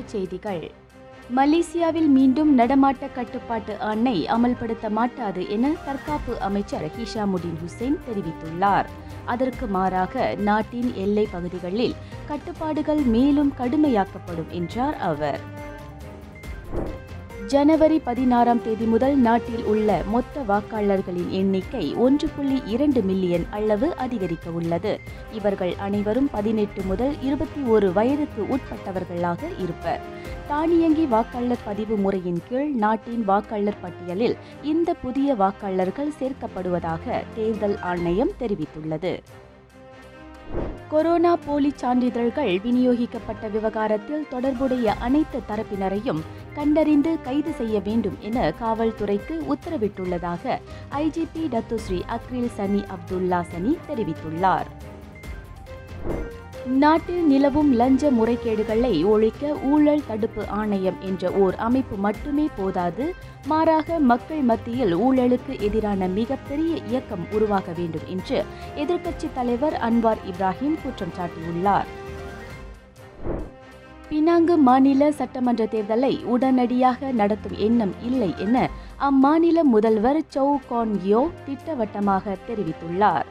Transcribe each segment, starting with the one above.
தலைப்புச் செய்திகள் மலேசியாவில் மீண்டும் நடமாட்ட கட்டுப்பாட்டு ஆணை அமல்படுத்த மாட்டாது என தற்காப்பு அமைச்சர் ஹிஷாமுடின் ஹுசைன் தெரிவித்துள்ளார் அதற்கு மாறாக நாட்டின் எல்லை பகுதிகளில் கட்டுப்பாடுகள் மேலும் கடுமையாக்கப்படும் என்றார் அவர் ஜனவரி பதினாறாம் தேதி முதல் நாட்டில் உள்ள மொத்த வாக்காளர்களின் எண்ணிக்கை ஒன்று புள்ளி இரண்டு மில்லியன் அளவு அதிகரிக்க உள்ளது இவர்கள் அனைவரும் பதினெட்டு முதல் இருபத்தி ஒரு வயதுக்கு உட்பட்டவர்களாக இருப்பர் தானியங்கி வாக்காளர் பதிவு முறையின் கீழ் நாட்டின் வாக்காளர் பட்டியலில் இந்த புதிய வாக்காளர்கள் சேர்க்கப்படுவதாக தேர்தல் ஆணையம் தெரிவித்துள்ளது கொரோனா போலி சான்றிதழ்கள் விநியோகிக்கப்பட்ட விவகாரத்தில் தொடர்புடைய அனைத்து தரப்பினரையும் கண்டறிந்து கைது செய்ய வேண்டும் என காவல்துறைக்கு உத்தரவிட்டுள்ளதாக IGP Datuk Seri Acryl Sani Abdullah Sani தெரிவித்துள்ளார் நாட்டில் நிலவும் லஞ்ச முறைகேடுகளை ஒழிக்க ஊழல் தடுப்பு ஆணையம் என்ற ஓர் அமைப்பு மட்டுமே போதாது மாறாக மக்கள் மத்தியில் ஊழலுக்கு எதிரான மிகப்பெரிய இயக்கம் உருவாக வேண்டும் என்று எதிர்க்கட்சித் தலைவர் அன்வார் இப்ராஹிம் குற்றம் சாட்டியுள்ளார் பினாங்கு மாநில சட்டமன்ற தேர்தலை உடனடியாக நடத்தும் எண்ணம் இல்லை என அம்மாநில முதல்வர் சௌ கான் யோ திட்டவட்டமாக தெரிவித்துள்ளார்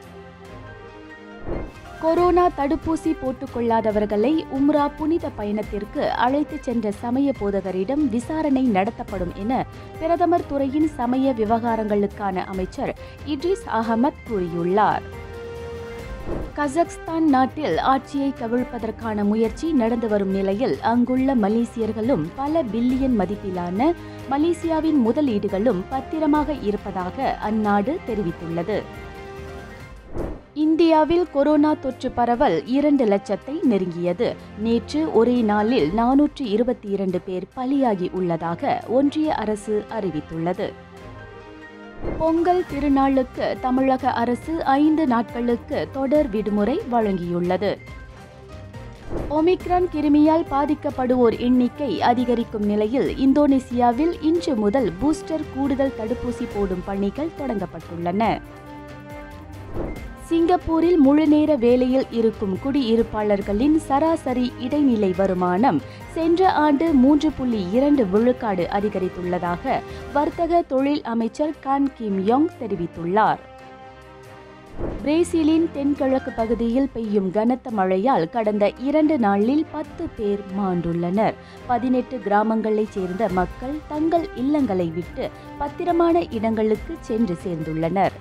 கொரோனா தடுப்பூசி போட்டுக்கொள்ளாதவர்களை உம்ரா புனித பயணத்திற்கு அழைத்துச் சென்ற சமய போதகரிடம் விசாரணை நடத்தப்படும் என பிரதமர் துறையின் சமய விவகாரங்களுக்கான அமைச்சர் இட்ரிஸ் அகமத் கூறியுள்ளார் கசக்ஸ்தான் நாட்டில் ஆட்சியை கவிழ்ப்பதற்கான முயற்சி நடந்து வரும் நிலையில் அங்குள்ள மலேசியர்களும் பல பில்லியன் மதிப்பிலான மலேசியாவின் முதலீடுகளும் பத்திரமாக இருப்பதாக அந்நாடு தெரிவித்துள்ளது இந்தியாவில் கொரோனா தொற்று பரவல் இரண்டு லட்சத்தை நெருங்கியது நேற்று ஒரே நாளில் நானூற்று இருபத்தி இரண்டு பேர் பலியாகி உள்ளதாக ஒன்றிய அரசு அறிவித்துள்ளது பொங்கல் திருநாளுக்கு தமிழக அரசு ஐந்து நாட்களுக்கு தொடர் விடுமுறை வழங்கியுள்ளது ஒமிக்ரான் கிருமியால் பாதிக்கப்படுவோர் எண்ணிக்கை அதிகரிக்கும் நிலையில் இந்தோனேசியாவில் இன்று முதல் பூஸ்டர் கூடுதல் தடுப்பூசி போடும் பணிகள் தொடங்கப்பட்டுள்ளன சிங்கப்பூரில் முழுநேர வேலையில் இருக்கும் குடியிருப்பாளர்களின் சராசரி இடைநிலை வருமானம் சென்ற ஆண்டு மூன்று புள்ளி இரண்டு விழுக்காடு அதிகரித்துள்ளதாக வர்த்தக தொழில் அமைச்சர் கான் கிம் யோங் தெரிவித்துள்ளார் பிரேசிலின் தென்கிழக்கு பகுதியில் பெய்யும் கனத்த மழையால் கடந்த இரண்டு நாளில் பத்து பேர் மாண்டுள்ளனர் பதினெட்டு கிராமங்களைச் சேர்ந்த மக்கள் தங்கள் இல்லங்களை விட்டு பத்திரமான இடங்களுக்கு சென்று சேர்ந்துள்ளனர்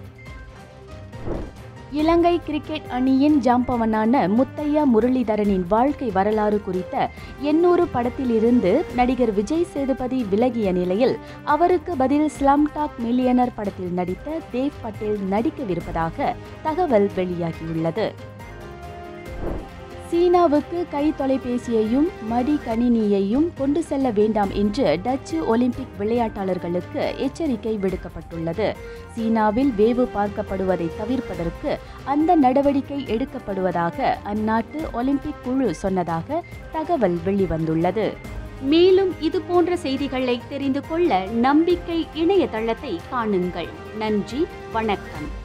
இலங்கை கிரிக்கெட் அணியின் ஜாம்பவனான முத்தையா முரளிதரனின் வாழ்க்கை வரலாறு குறித்த எண்ணூறு படத்திலிருந்து நடிகர் விஜய் சேதுபதி விலகிய நிலையில் அவருக்கு பதில் ஸ்லம் டாக் மில்லியனர் படத்தில் நடித்த தேவ் பட்டேல் நடிக்கவிருப்பதாக தகவல் வெளியாகியுள்ளது சீனாவுக்கு கை தொலைபேசியையும் மடி கணினியையும் கொண்டு செல்ல வேண்டாம் என்று டச்சு ஒலிம்பிக் விளையாட்டாளர்களுக்கு எச்சரிக்கை விடுக்கப்பட்டுள்ளது சீனாவில் வேவு பார்க்கப்படுவதை தவிர்ப்பதற்கு அந்த நடவடிக்கை எடுக்கப்படுவதாக அந்நாட்டு ஒலிம்பிக் குழு சொன்னதாக தகவல் வெளிவந்துள்ளது மேலும் இது போன்ற செய்திகளை தெரிந்து கொள்ள நம்பிக்கை இணையதளத்தை காணுங்கள் நன்றி வணக்கம்